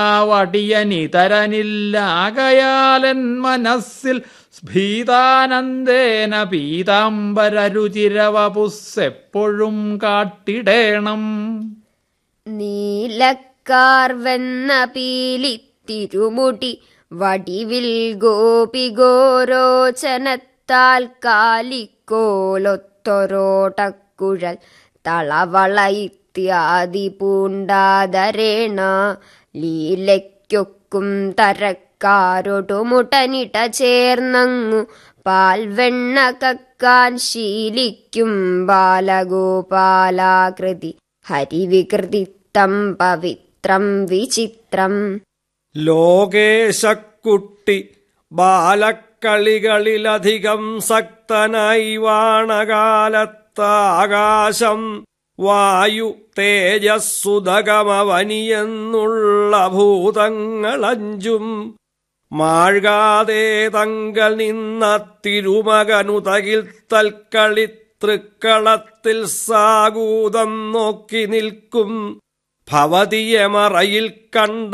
വടിയനിതരനില്ലാകയാലൻ മനസ്സിൽ ഭീതാനന്ദേന പീതാംബരരുചിരവപുസ്സെപ്പോഴും കാട്ടിടേണം നീലക്കാർവെന്ന പീലിത്തിരുമുടി വടിവിൽ ഗോപിഗോരോചനത്താൽ കാലിക്കോലൊത്തൊരോട്ടക്കുഴൽ തളവള ഇത്യാദി പൂണ്ടാതരേണ ലീലയ്ക്കൊക്കും തരക്കാരൊടുമുട്ടനിട ചേർന്നങ്ങു പാൽവെണ്ണ കക്കാൻ ശീലിക്കും ബാലഗോപാലാകൃതി ഹരിവികൃതിത്തം പവിത്രം വിചിത്രം ലോകേശക്കുട്ടി ബാലക്കളികളിലധികം സക്തനായി വാണകാലത്താകാശം വായു തേജസ്സുതകമവനിയെന്നുള്ള ഭൂതങ്ങളഞ്ചും മാഴ്കാതെ തങ്കൽ നിന്ന തിരുമകനുതകിൽ തൽക്കളി തൃക്കളത്തിൽ സാഗൂതം നോക്കി നിൽക്കും ഭവതിയെ മറയിൽ കണ്ട